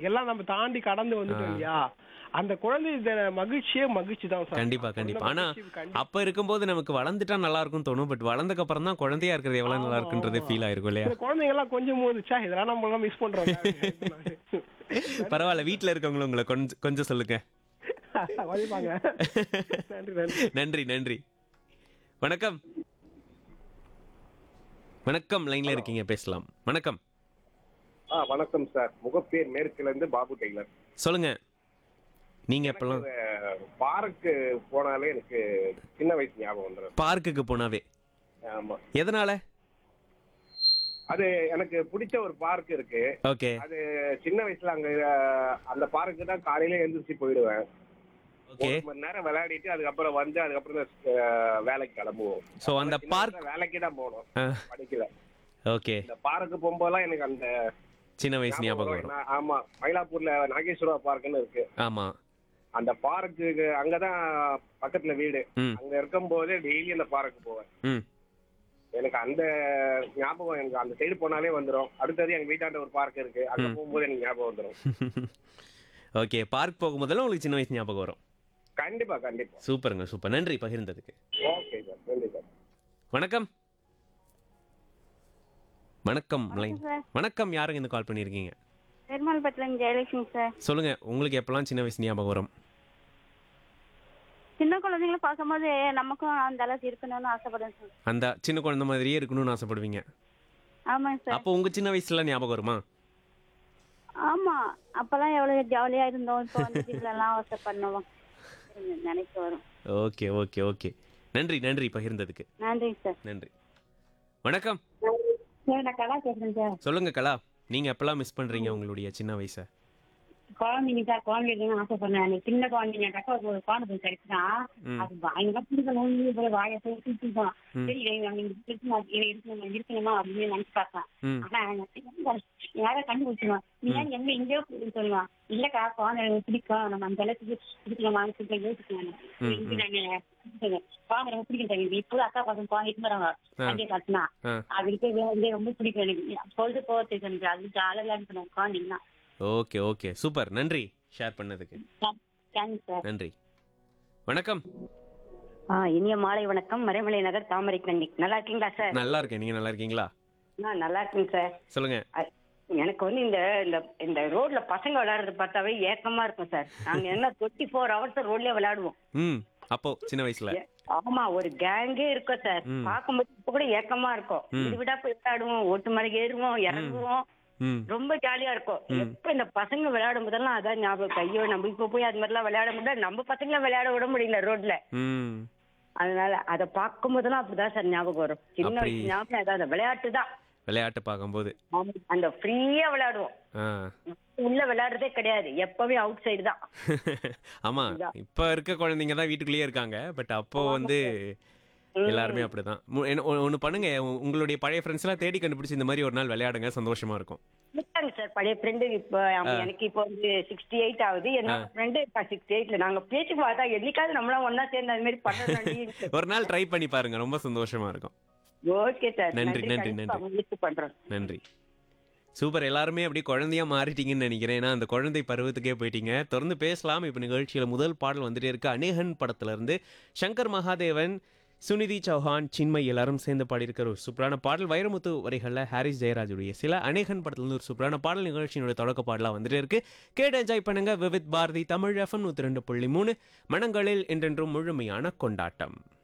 எல்லாம் நம்ம தாண்டி கடந்து வந்துட்டோம் இல்லையா அந்த குழந்தை இந்த மகிழ்ச்சியே மகிழ்ச்சி தான் சார் கண்டிப்பா கண்டிப்பா ஆனா மகிழ்ச்சி கண்டி- அப்ப இருக்கும்போது நமக்கு வளர்ந்துட்டா நல்லா இருக்கும் தோணும் பட் வளர்ந்ததுக்கு அப்புறம் தான் குழந்தையா இருக்கிறது எவ்வளவு நல்லா இருக்குன்றது ஃபீல் ஆயிருக்கும் இல்லையா இந்த குழந்தைங்க எல்லாம் கொஞ்சம் போது ச்சே இதெல்லாம் நம்ம எல்லாம் மிஸ் பண்றோம் பரவாயில்ல வீட்ல இருக்கவங்களும் உங்களை கொஞ்சம் கொஞ்சம் சொல்லுங்க மதிப்பாங்க நன்றி நன்றி நன்றி நன்றி வணக்கம் வணக்கம் லைன்ல இருக்கீங்க பேசலாம் வணக்கம் ஆ வணக்கம் சார் முகப்பேர் மேற்குல இருந்து பாபு டெய்லர் சொல்லுங்க நீங்க எப்பெல்லாம் பார்க்கு போனாலே எனக்கு சின்ன வயசு ஞாபகம் வந்துடும் பார்க்குக்கு போனாவே ஆமா எதனால அது எனக்கு பிடிச்ச ஒரு பார்க் இருக்கு ஓகே அது சின்ன வயசுல அங்க அஹ், அந்த பார்க்கு தான் காலையில எழுந்திரிச்சு போயிடுவேன் ஓகே ஒரு மணி நேரம் விளையாடிட்டு அதுக்கப்புறம் வந்து அதுக்கப்புறம் தான், அஹ், வேலைக்கு கிளம்புவோம் ஸோ அந்த சின்ன பார்க் வயசுல வேலைக்கு தான் போகணும் படிக்கல ஓகே இந்த பார்க்கு போகும்போதெல்லாம் எனக்கு அந்த சின்ன வயசு ஞாபகம் வரும் நான்- ஆமா மயிலாப்பூர்ல நாகேஸ்வரா பார்க்னு இருக்கு ஆமா அந்த பார்க்கு அங்கதான் பக்கத்துல வீடு ம் அங்க இருக்கும்போது டெய்லி அந்த பார்க்கு போவேன் ம் எனக்கு அந்த ஞாபகம் எனக்கு அந்த சைடு போனாலே வந்துரும் அடுத்தது எங்க வீட்டாண்ட ஒரு பார்க் இருக்கு அங்க போகும்போது எனக்கு ஞாபகம் வந்துரும் ஓகே பார்க் போகும்போதெல்லாம் உங்களுக்கு சின்ன வயசு ஞாபகம் வரும் கண்டிப்பா கண்டிப்பா சூப்பருங்க சூப்பர் நன்றி பகிர்ந்ததுக்கு ஓகே சார் நன்றி சார் வணக்கம் வணக்கம் லைன் சார். வணக்கம் யாருங்க இந்த கால் பண்ணியிருக்கீங்க பெருமாள்பட்டினம் ஜெயலட்சுமி சார் சொல்லுங்க உங்களுக்கு எப்பெல்லாம் சின்ன வயசு ஞாபகம் வரும் சின்ன குழந்தைங்கள பார்க்கும்போது நமக்கும் அந்த அளவுக்கு இருக்கணும்னு ஆசைப்படுறேன் சார் அந்த சின்ன குழந்தை மாதிரியே இருக்கணும்னு ஆசைப்படுவீங்க ஆமாங்க சார் அப்போ உங்க சின்ன வயசுல ஞாபகம் வருமா ஆமா அப்பெல்லாம் எவ்வளவு ஜாலியா இருந்தோம் இப்போ வந்து இதுலலாம் ஆசை பண்ணுவோம் நினைக்க வரும் ஓகே ஓகே ஓகே நன்றி நன்றி பகிர்ந்ததுக்கு நன்றிங்க சார் நன்றி வணக்கம் சார் நான் கலா பேசுறேன் சார் சொல்லுங்க கலா நீங்க எப்பெல்லாம் மிஸ் பண்றீங்க உங்களுடைய சின்ன வயசை குழந்தைங்க சார் குழந்தைங்க ஆசைப்படுறேன் எனக்கு சின்ன குழந்தைங்க டக்கா ஒரு குழந்தை போய் கிடைச்சுனா ம். அது பயங்கர பிடிக்கணும் போய் வாயை போய் சுத்திப்போம் ம். சரி இவன் இவன் இருக்கணுமா இவன் இருக்கணும் இருக்கணுமா அப்படின்னு நினைச்சு பார்த்தேன் ம் ஆனா எனக்கு யாரை கண்டுபிடிச்சிருவான் நீ ஏன் எங்க இங்கேயோ போய் சொல்லுவான் இல்லக்கா குழந்தை எனக்கு பிடிக்கும் நம்ம அந்த அளவுக்கு பிடிக்கலாமான்னு சொல்லி யோசிக்கலாம் ம், இங்க நாங்க குழந்தை ரொம்ப பிடிக்கும் தெரியுது இப்போ அக்கா பசங்க குழந்தை இருக்கிறாங்க ஆ. அங்கே காட்டினா ஆ அதுக்கு வந்து ரொம்ப பிடிக்கும் எனக்கு பொழுது போகிறதுக்கு எனக்கு அது ஜாலியாக இருக்கணும் குழந்தைங்கன்னா ஓகே ஓகே சூப்பர் நன்றி ஷேர் பண்ணதுக்கு தேங்க்ஸ் சார் நன்றி வணக்கம் ஆ இனிய மாலை வணக்கம் மறைமலை நகர் தாமரை கண்ணி நல்லா இருக்கீங்களா சார் நல்லா இருக்கேன் நீங்க நல்லா இருக்கீங்களா நான் நல்லா இருக்கேன் சார் சொல்லுங்க அ- எனக்கு வந்து இந்த இந்த இந்த ரோட்ல பசங்க விளையாடுறது பார்த்தாவே ஏக்கமா இருக்கும் சார் நாங்க என்ன டுவெண்ட்டி ஃபோர் ஹவர்ஸ் ரோட்லயே விளையாடுவோம் ம் அப்போ சின்ன வயசுல ஏ- ஆமா ஒரு கேங்கே இருக்கும் சார் ம். பார்க்கும்போது இப்ப கூட ஏக்கமா இருக்கும் ம். இது விடா போய் விளையாடுவோம் ஓட்டு மலைக்கு ஏறுவோம் இறங்குவோம் ம் ரொம்ப ஜாலியா இருக்கும் ம். எப்ப இந்த பசங்க விளையாடும் போதெல்லாம் அதான் ஞாபகம் ஐயோ நம்ம இப்ப போய் அது மாதிரிலாம் விளையாட முடியல நம்ம பசங்கள விளையாட விட முடியல ரோட்ல ம் அதனால அதை பார்க்கும் போதெல்லாம் அப்படிதான் சார் ஞாபகம் வரும் சின்ன அப்படி- வயசு ஞாபகம் அதான் அந்த விளையாட்டு தான் விளையாட்டு பார்க்கும்போது அந்த ஃப்ரீயா விளையாடுவோம் ஆ உள்ள விளையாடுறதே கிடையாது எப்பவுமே அவுட் சைடு தான் ஆமா இதான். இப்ப இருக்க குழந்தைங்க தான் வீட்டுக்குள்ளேயே இருக்காங்க பட் அப்போ வந்து எல்லாருமே அப்படிதான் மு- என்ன- ஒ- ஒண்ணு பண்ணுங்க உ- உங்களுடைய பழைய ஃப்ரெண்ட்ஸ் எல்லாம் தேடி கண்டுபிடிச்சு இந்த மாதிரி ஒரு நாள் விளையாடுங்க சந்தோஷமா இருக்கும் இருக்காங்க சார் பழைய ஃப்ரெண்டு இப்போ அவன் எனக்கு இப்போ வந்து சிக்ஸ்டி எயிட் ஆகுது என்னோட ஃப்ரெண்டு சிக்ஸ்டி எயிட்ல நாங்க பேச்சு பார்த்தா என்னைக்காவது நம்மளாம் ஒண்ணா சேர்ந்து அது மாதிரி பண்ணணும் ஒரு நாள் ட்ரை பண்ணி பாருங்க ரொம்ப சந்தோஷமா இருக்கும் ஓகே சார் நன்றி, நன்றி, கண்டிப்பா நன்றி. முயற்சி பண்றோம் நன்றி சூப்பர் எல்லாருமே அப்படி குழந்தையா மாறிட்டீங்கன்னு நினைக்கிறேன் ஏன்னா அந்த குழந்தை பருவத்துக்கே போயிட்டீங்க தொடர்ந்து பேசலாம் இப்போ நிகழ்ச்சியில முதல் பாடல் வந்துட்டே இருக்கு அநேகன் படத்துல இருந்து சங்கர் மகாதேவன் சுனிதி சௌஹான் சின்மை எல்லாரும் சேர்ந்து பாடியிருக்கிற ஒரு சூப்பரான பாடல் வைரமுத்து வரிகளில் ஹாரிஸ் ஜெயராஜுடைய சில அநேகன் படத்துல இருந்து ஒரு சூப்பரான பாடல் நிகழ்ச்சியினுடைய தொடக்க பாடலாக வந்துட்டே இருக்கு கேட்டு என்ஜாய் பண்ணுங்க விவித் பாரதி தமிழ் எஃப்எம் நூற்றி ரெண்டு புள்ளி மூணு மனங்களில் என்றென்றும் முழுமையான கொண்டாட்டம்